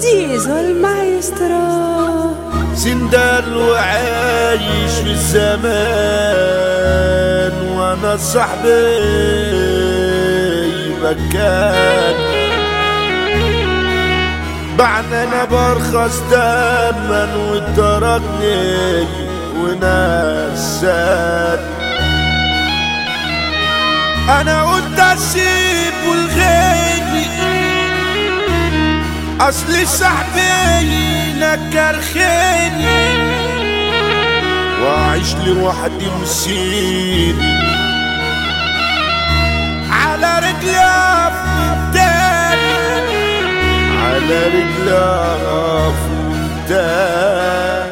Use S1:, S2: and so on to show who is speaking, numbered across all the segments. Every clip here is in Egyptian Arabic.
S1: زيزو المايسترو
S2: سندال وعايش في الزمان وانا صاحبي مكان بعنا انا برخص دما وتركني ونسان انا قلت اسيب والغيبي اصل صاحبي نكر خيري واعيش لوحدي مسيري على رجلي افوتان على رجلي افوتان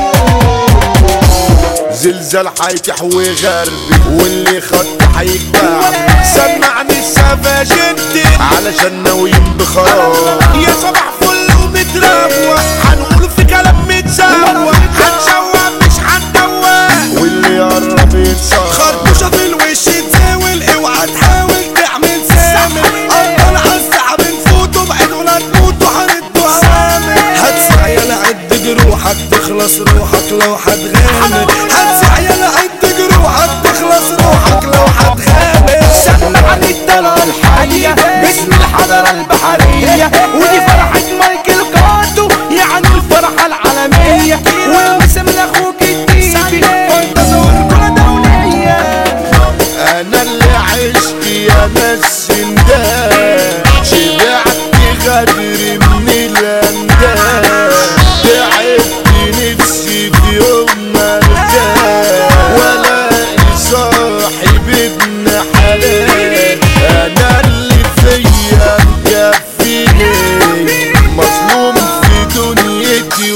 S2: زلزال حيتح وغربي واللي خط حيتباع سمعني السفاج انت علشان ناويين بخراب يا صباح فل ومتروق هنقول في كلام متسوق هنشوق مش هندوق واللي يقرب يتصاب
S3: خربوشة في الوش تزاول اوعى تحاول تعمل سامر افضل عالساعة بنفوتوا بعيد ولا تموتوا هندوا اوامر هتسع يلا عد جروحك تخلص روحك لو هتغامر هتسع يلا عد جروحك تخلص روحك لو هتغامر
S4: سمعني الطلعة الحالية باسم الحضارة البحرية ودي فرحة مايكل كاتو يعني الفرحة العالمية والمسا من اخوك التيبي وانت زور كل دولية
S2: انا اللي عشت يا ناس سندان شبعت غدر من الانداد تعبت نفسي في يوم ما ارتاح والاقي صاحب ابن حلال انا اللي فيا مكفيني مظلوم في دنيتي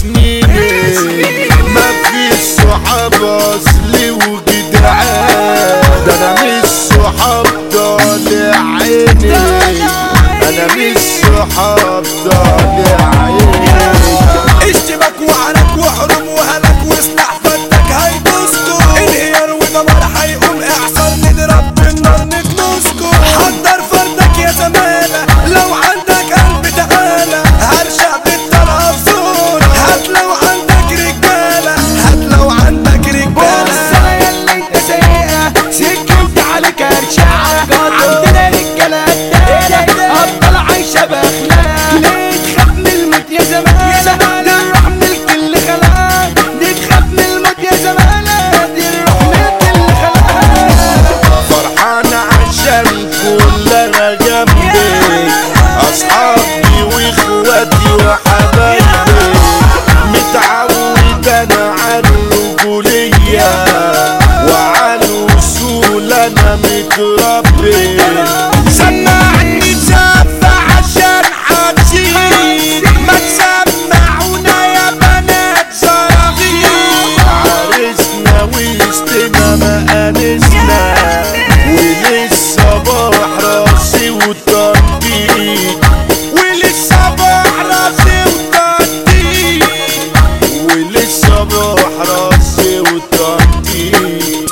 S2: وسنيني ما في صحاب اصلي وجدعان ده انا مش صحاب طالع عيني انا مش صحاب طالع عيني
S3: اشتبك وعنك وحرم وهلك وسلاح فتك هيدوسكو انهيار ودمار هيقوم اعصار نضرب بالنار نكنسكو حضر فردك يا زمالة لو عندك قلب تعالى هرشق بالطلعة بزور هات لو عندك رجالة هات لو عندك رجالة
S4: بص انا يلا انت سيئة سكنت عليك ارشعة عندنا رجالة قتالة افضل عايشة باخلاق ليه تخاف من الموت يا زمالة دي الروح من الكل خلاق دي تخاف من الموت يا زمالة دي الروح من الكل خلاق
S2: فرحان عشان كل انا جنبي اصحابي واخواتي وحبايبي متعود انا على الرجولية وعلى الوصول انا متربي سمعني زفة عشان حتزيد ما تسمعونا يا بنات صراغير عرسنا وسطنا ما انسنا وللصباح راسي وتنطيط وللصباح راسي وتنطيط وللصباح راسي وتنطيط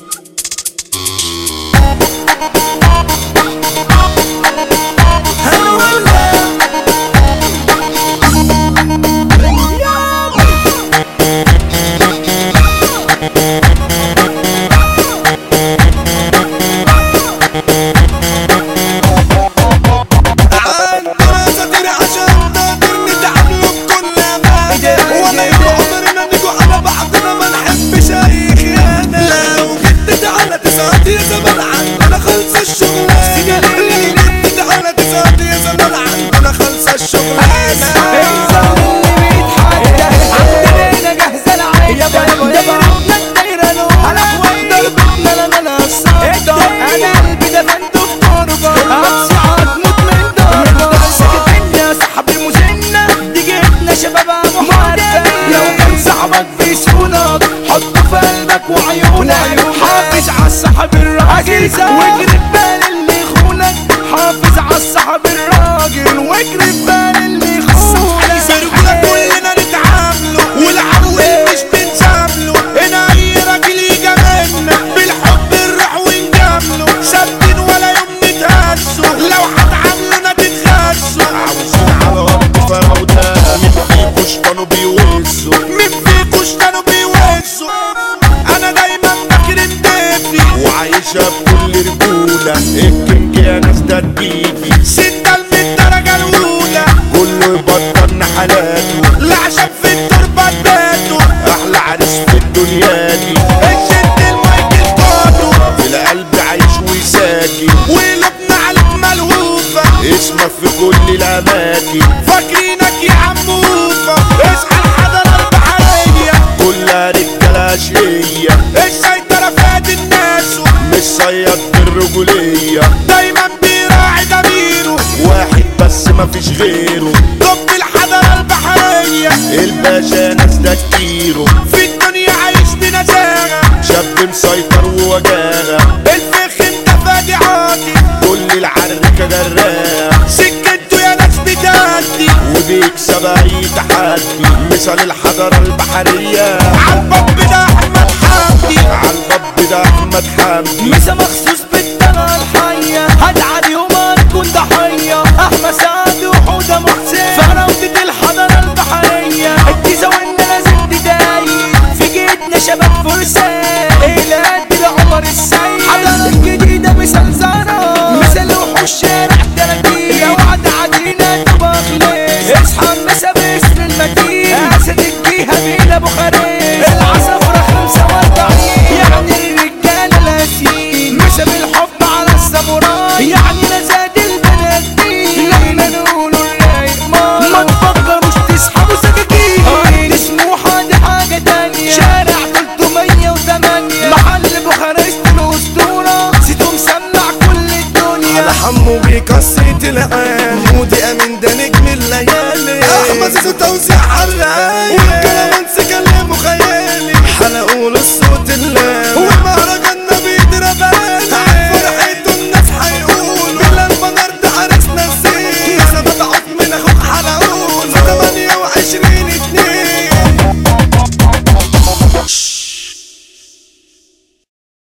S3: عندنا ساتر عشان نقدر نتعاملوا بكل امان ولا يبقى عمرنا نجوا على بعضنا ما نحبش اي خيانه لو جدت على تسعة يا زمان عندنا خلص الشغلانه لو جدت على تسعة يا زمان عندنا خلص الشغلانه
S4: الزمن اللي بيتحدى عندنا هنا جاهزة العيشة دايرتنا الدايرة نور ضربتنا لا ملهاش أنا قلبي دفنته في تربة هتصعد موت من ضربة سكتين يا صاحبي مزنة دي جبنا شباب أبو حرفة لو كان صاحبك بيسكنك حطه في قلبك وعيونك حافظ على الصاحب الراجل واجري في بال اللي يخونك حافظ على الصاحب الراجل واجري في بال اللي يخونك
S3: برجولة كلنا نتعاملوا والعول مش بنسامله هنا اي راجل يجاملنا بالحب نروح ونجامله ثابتين ولا يوم نتهزوا لو هتعاملونا تتغزوا
S2: عاوزين على ارض كل الاماكن فاكرينك يا عموفة اصحى الحضارة البحرية كلها رجالة اشقية السيطرة فات الناس مش صياد بالرجولية دايما بيراعي ضميره واحد بس مفيش غيره طب الحضارة البحرية الباشا ناس ده كتيره في الدنيا عايش بنزاهة شاب مسيطر ووجاهة الفخ انت فادي عاطي كل العركة جراها سكته يا ناس بتهدي وبيكسب اي تحدي مثال الحضارة البحرية عالباب ده احمد حمدي عالباب ده احمد حمدي
S4: مسا مخصوص